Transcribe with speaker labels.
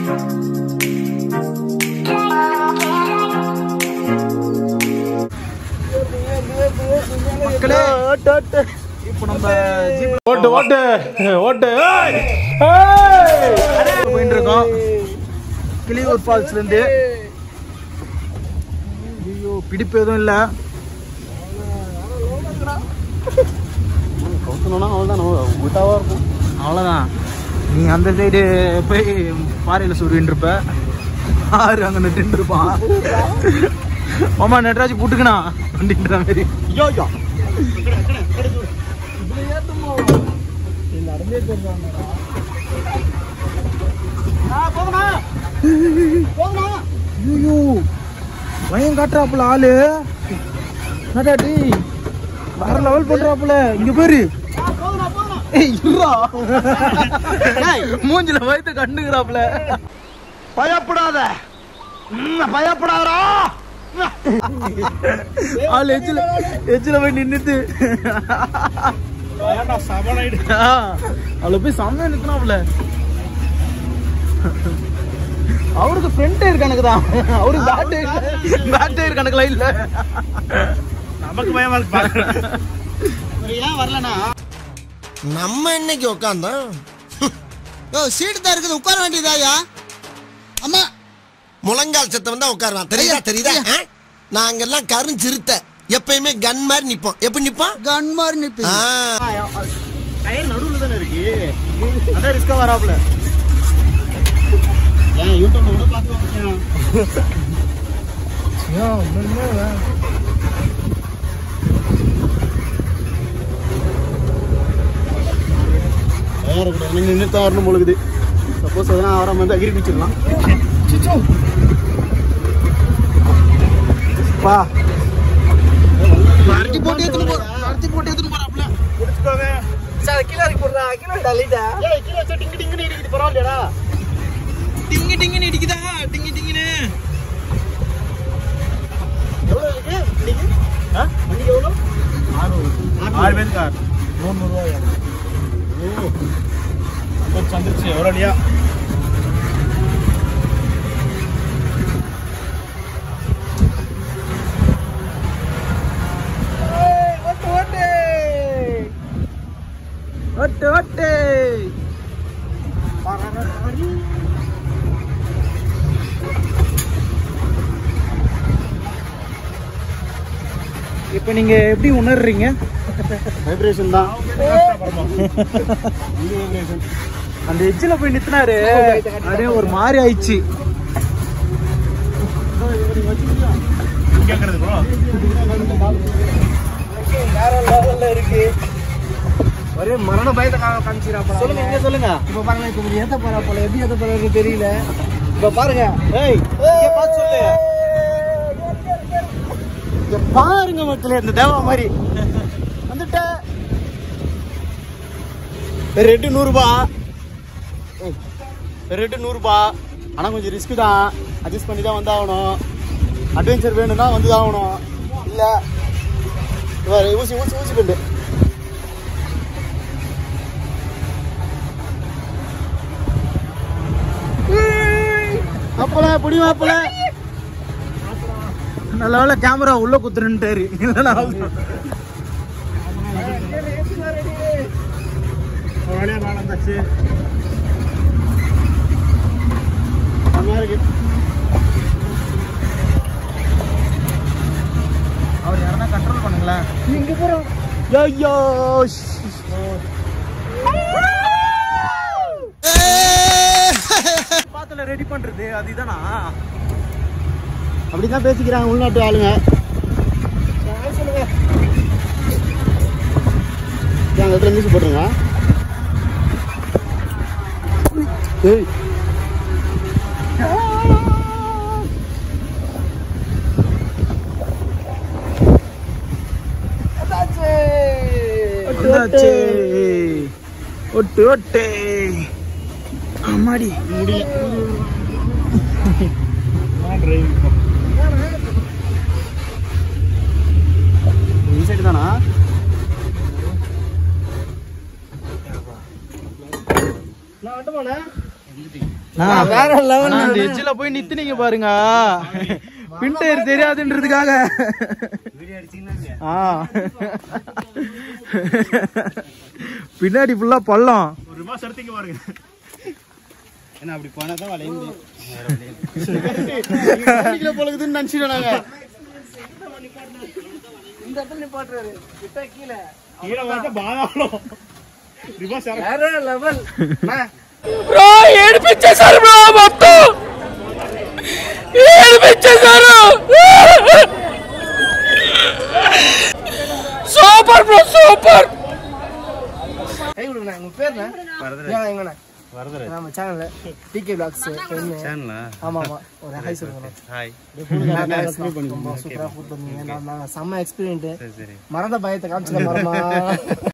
Speaker 1: மக்களே இப்போ நம்ம ஜீப்
Speaker 2: ஓட்டு ஓட்டு ஓட்டு ஏய்! ஏய்!
Speaker 1: போயிட்டு இருக்கோம் கிளியூர் ஃபால்ஸ்ல இருந்து ஐயோ பிடிப்பு எதுவும் இல்ல
Speaker 2: கவுத்தணும்னா அவ்வளோதான் உல்ட்டாவா இருக்கும்
Speaker 1: அவ்வளோதான் நீ அந்த சைடு போய் பாறையில் சுருவின்னு இருப்ப ஆறு அங்கே நின்றுட்டு இருப்பான் மாமா நட்ராஜ் போட்டுக்கணா அப்படின்ற மாதிரி
Speaker 2: ஐயோ ஐயோ
Speaker 1: ஐயோ பயம் காட்டுறாப்புல ஆளு என்னடா டேய் வேற லெவல் பண்றாப்புல இங்க பாரு ஏய் இருடா ஏய் மூஞ்சில வயித்து கண்டுக்கிறாப்புல
Speaker 2: பயப்படாத ம், பயப்படாதடா
Speaker 1: ஆள் எச்சில எச்சில போய் நின்னுட்டு அவளை போய் செம்ம நிற்கணும்ல அவருக்கு ஃப்ரண்ட் டயர் கணக்கு தான் அவருக்கு பேக் டயர் பேக் டயர் கணக்குலாம் இல்ல
Speaker 2: நமக்கு பயமா இருக்கு
Speaker 1: ஏன் வரலனா
Speaker 3: நம்ம இன்னைக்கு உட்காந்தோம் ஓ சீட்டு தான் இருக்குது உட்கார வேண்டியதாயா அம்மா முழங்கால் சத்தம் தான் உட்காருவான் தெரியுதா தெரியுதா ஆ? நாங்கெல்லாம் கருஞ்சிருத்த எப்பயுமே கன் மாதிரி நிப்போம் எப்படி நிப்போம்
Speaker 4: கன் மாதிரி நிப்பீங்க
Speaker 2: டயர் நடுவுல தானே இருக்கு அதான் ரிஸ்கா வராப்ல
Speaker 1: ஏன் யூடியூப்ல கூட பார்த்து
Speaker 2: நின்று தான் வரணும் பொழுது சப்போஸ் எதனா வராம வந்து அகிரி பிடிச்சிடலாம்
Speaker 1: பா
Speaker 4: அரைச்சி போட்டு எடுத்துட்டு போ அரைச்சி போட்டு எடுத்துட்டு போறாப்ல
Speaker 2: பிடிச்சிக்கோங்க
Speaker 1: சார் கீழே இறக்கி போடுறா கீழே டலிட்டா
Speaker 2: ஏய் கீழே வச்சா டிங்கு டிங்குன்னு இருக்குது பரவாயில்லையாடா
Speaker 1: டிங்கு டிங்குன்னு இடிக்குதா டிங்கு டிங்குன்னு
Speaker 2: எவ்வளோ இருக்கு இன்னைக்கு ஆ இன்னைக்கு எவ்வளோ ஆறு பேர் கார்
Speaker 1: நூறுரூவாயா
Speaker 2: வந்துருச்சு எவ்வளோ இல்லையா
Speaker 1: ஒட்டு ஒட்டு ஒட்டு ஒட்டு இப்போ நீங்க எப்படி உணர்றீங்க
Speaker 2: வைப்ரேஷன் தான்
Speaker 1: அந்த எட்ஜில் போய் நிறுத்தினாரு அப்படியே ஒரு மாதிரி ஆயிடுச்சு
Speaker 2: கேட்கறது ப்ரோ
Speaker 1: வேற லெவல்ல இருக்கு
Speaker 4: ஒரே மரண பயத்தை காமிச்சிடாப்பா
Speaker 1: சொல்லுங்க இங்க சொல்லுங்க
Speaker 4: இப்ப பாருங்க இப்ப ஏத்த போறா போல எப்படி ஏத்த போறாரு தெரியல
Speaker 1: இப்ப பாருங்க ஏய் இங்க பார்த்து சொல்லு
Speaker 2: இங்க பாருங்க மக்களே இந்த தேவா மாதிரி வந்துட்ட ரெட்டு நூறுபா ஏய், ரெட்டு நூறுபா ஆனால் கொஞ்சம் ரிஸ்க் தான் அட்ஜஸ்ட் பண்ணி தான் வந்தாகணும் அட்வென்ச்சர் வேணும்னா வந்து தான் ஆகணும் இல்லை ஊசி ஊசி ஊசி பெண்டு அப்பல புடி மாப்பிள்ள
Speaker 1: நல்ல வேலை கேமரா உள்ள குத்துருன்ட்டாரு இல்லைன்னா
Speaker 2: ஒரு வழியா மேலே வந்தாச்சு செம்மையா இருக்கு
Speaker 1: அவர் யாரா கண்ட்ரோல் பண்ணுங்களேன்
Speaker 2: இங்க போறோம் ஐயோ
Speaker 1: பாத்துல ரெடி பண்றது அதுதானா
Speaker 2: அப்படிதான் பேசிக்கிறாங்க உள்நாட்டு ஆளுங்க சொல்லுங்க அந்த இடத்துல மியூசிக் போட்டுருங்க ஏய்
Speaker 1: வந்தாச்சு ஒட்டு ஒட்டு அம்மாடி
Speaker 2: முடியல டிரைவிங் இந்த சைடு தானா நான் வந்துட்டு போனேன்
Speaker 4: வேற லெவல்
Speaker 1: ஆனா, அந்த எட்ஜில் போய் நித்துனீங்க பாருங்க பின்டர் தெரியாதுன்றதுக்காக ஆ பின்னாடி ஃபுல்லா பள்ளம்
Speaker 2: ஒரு ரூபாய் சரத்திக்கு பாருங்க ஏன்னா அப்படி போனா தான் வளைய முடியும் போலக்குதுன்னு நினைச்சிட்டோம் நாங்க
Speaker 4: இந்த இடத்துல நிப்பாட்டுறாரு கிட்ட கீழே
Speaker 2: கீழே பார்த்தா பாதாளம் ரிவர்ஸ்
Speaker 4: வேற லெவல்
Speaker 5: బ్రో ఏడిపించేశారు బ్రో మొత్తం ఏడిపించేశారు సూపర్ బ్రో సూపర్
Speaker 4: கை கொடுங்கண்ணா உங்க பேர் என்ன எங்கண்ணா நம்ம சேனல்ல டிகே பிளாக்ஸ் பெண்ணு ஆமா ஆமா ஒரு ஹை சொல்லுங்க
Speaker 2: ஹாய்
Speaker 4: ரொம்ப சூப்பரா கூட்டு வந்தீங்க நான் நான் செம்ம எக்ஸ்பீரியன்ட் மறந்த பயத்தை காமிச்சிட மறமா